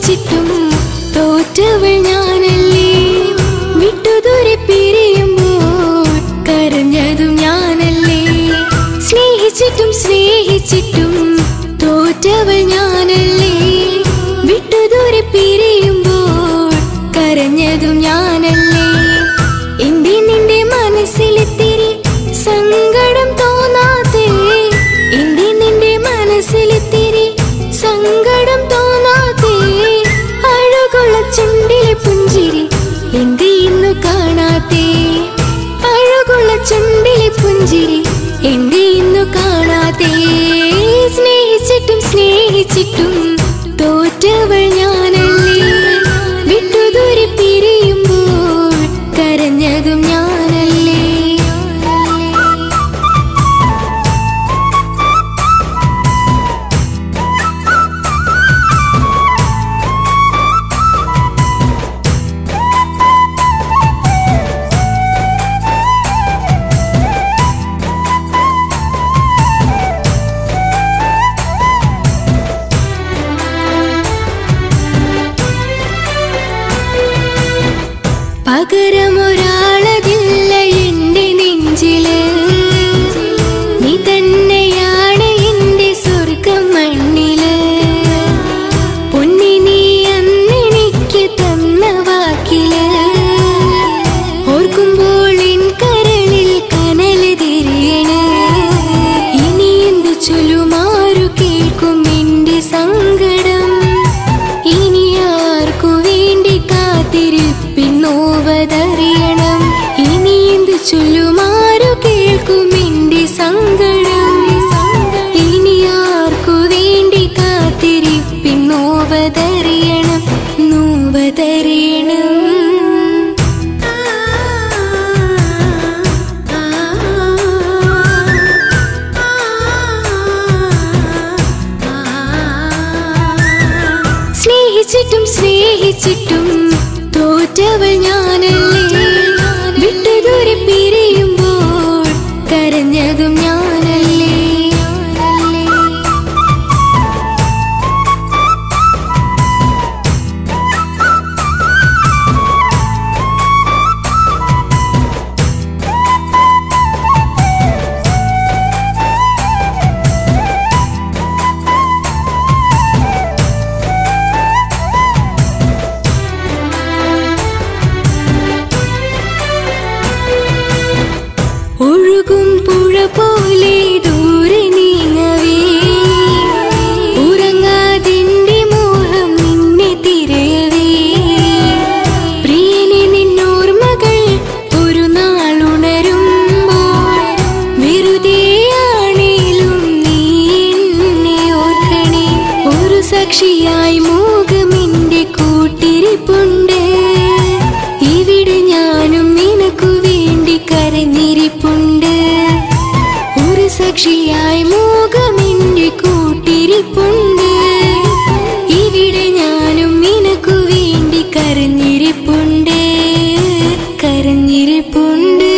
സ്നേഹിച്ചിട്ടും തോറ്റവൾ ഞാനല്ലേ വിട്ടുദൂരെ പിരിയുമ്പോൾ കരഞ്ഞതും ഞാനല്ലേ സ്നേഹിച്ചിട്ടും സ്നേഹിച്ചിട്ടും തോറ്റവൾ ഞാനല്ലേ വിട്ടുദൂരെ പിരിയുമ്പോൾ കരഞ്ഞതും ഞാനല്ലേ എന്റെ നിന്റെ മനസ്സിലെത്തിരി സങ്കടം തോന്നാതെ എന്റെ നിന്റെ മനസ്സിലെത്തിരി സങ്കടം തോന്നാതെ അഴകുള്ള ചുണ്ടിലെ പുഞ്ചിരി എന്റെ ഇന്നു കാണാതെ അഴകുള്ള ചുണ്ടിലെ പുഞ്ചിരി എന്റെ ഇന്നു കാണാതെ സ്നേഹിച്ചിട്ടും സ്നേഹിച്ചിട്ടും തോറ്റവൾ ഞാനല്ലേ വിട്ടുദൂരെ പിരിയുമ്പോൾ കരഞ്ഞതും ഞാനല്ലേ പകരമൊരാളതില്ല എന്റെ നെഞ്ചില് നീ തന്നെയാണ് എന്റെ സ്വർഗം മണ്ണില് പൊന്നി നീ അന്നെനിക്ക് തന്ന വാക്കില് ഓർക്കുമ്പോൾ എൻ കരളിൽ കനല് തിരിയണ് ഇനി എന്ത് ചൊല്ലുമാറു കേൾക്കും എന്റെ സങ്കടം ഇനി ആർക്കു വേണ്ടി കാത്തിരിപ്പിന്നോവതറിയണം ഇനി എന്ത് ചൊല്ലുമാറു കേൾക്കും എന്റെ സങ്കടം ഇനി ആർക്കു വേണ്ടി കാത്തിരിപ്പിന്നോവതറിയണം നോവതറിയണം സ്നേഹിച്ചിട്ടും സ്നേഹിച്ചിട്ടും തോറ്റവൾ ഞാനല്ലേ വിട്ടുദൂരെ പിരിയുമ്പോൾ കരഞ്ഞതും ഞാനല്ലേ ഒഴുകും പുഴ പോലെ ദൂരെ നീങ്ങവേ ഉറങ്ങാതിന്റെ മോഹം നിന്നെ തിരയവേ പ്രിയനെ നിന്നോർമകൾ ഒരു നാൾ ഉണരുമ്പോൾ വെറുതെയാണേലും നീ എന്നെ ഓർക്കണേ ഒരു സാക്ഷിയായി മോഹമെന്റെ കൂട്ടിരിപ്പുണ്ട് ഇവിടെ ഞാനും നിനക്കു വേണ്ടി കരഞ്ഞിരിപ്പുണ്ട് ഒരു സാക്ഷിയായി മോഹമെന്റെ കൂട്ടിരിപ്പുണ്ട് ഇവിടെ ഞാനും നിനക്കു വേണ്ടി കരഞ്ഞിരിപ്പുണ്ട് കരഞ്ഞിരിപ്പുണ്ട്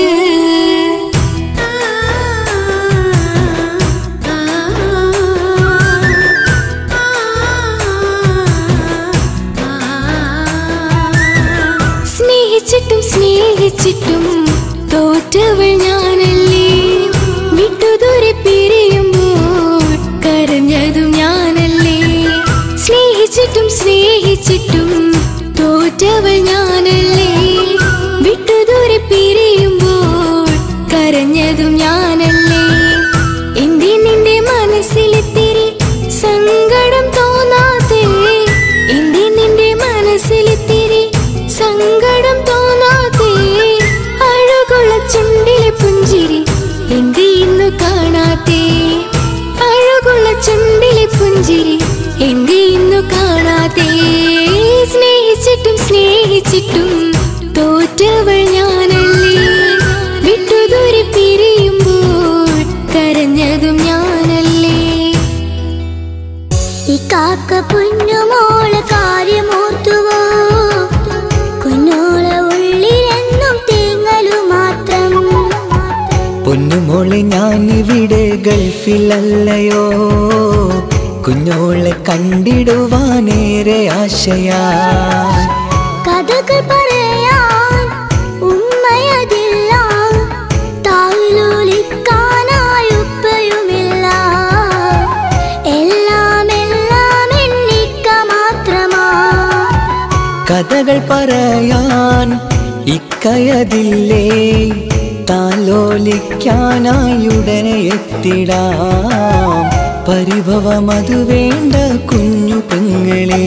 സ്നേഹിച്ചിട്ടും സ്നേഹിച്ചിട്ടും തോറ്റവൾ ഞാനല്ലേ വിട്ടുദൂരെ പിരിയുമ്പോൾ കരഞ്ഞതും ഞാനല്ലേ സ്നേഹിച്ചിട്ടും സ്നേഹിച്ചിട്ടും തോറ്റവൾ ഞാനല്ലേ വിട്ടുദൂരെ പിരിയുമ്പോൾ കരഞ്ഞതും ഞാനല്ലേ എന്റെ നിന്റെ മനസ്സിലെത്തിരി സങ്കടം തോന്നാതെ എന്റെ നിന്റെ മനസ്സിലെത്തിരി സങ്കടം തോന്നാതെ അഴകുള്ള ചുണ്ടിലെ പുഞ്ചിരി എന്റെ ഇന്നു കാണാതെ അഴകുള്ള ചുണ്ടിലെ പുഞ്ചിരി എന്റെ ഇന്നു കാണാതെ സ്നേഹിച്ചിട്ടും സ്നേഹിച്ചിട്ടും തോറ്റവൾ ഞാനല്ലേ വിട്ടുദൂരെ പിരിയുമ്പോൾ കരഞ്ഞതും ഞാനല്ലേ ഈ കാക്ക പൊന്നുമോളെ കാര്യമോർത്തുവോ കുഞ്ഞോളെ ഉള്ളിലെന്നും തേങ്ങലു മാത്രം പൊന്നുമോളെ ഞാനിവിടെ ഗൾഫിലല്ലയോ കുഞ്ഞോളെ കണ്ടിടുവാനേറെ ആശയാ കഥകൾ പറയാൻ ഉമ്മയതില്ല താലോലിക്കാനായി ഉപ്പയുമില്ല എല്ലാം എല്ലാം എണ്ണിക്ക മാത്രമാ കഥകൾ പറയാൻ ഇക്കയതില്ലേ താലോലിക്കാനായി ഉടനെ എത്തിടാം പരിഭവമതു വേണ്ട കുഞ്ഞു പെങ്ങളെ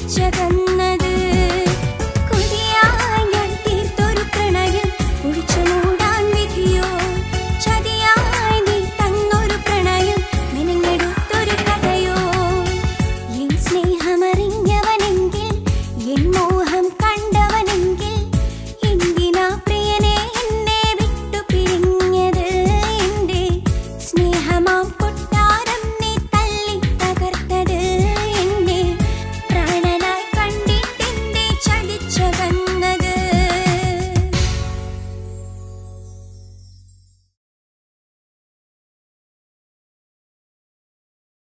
കാഴ്ച തന്ന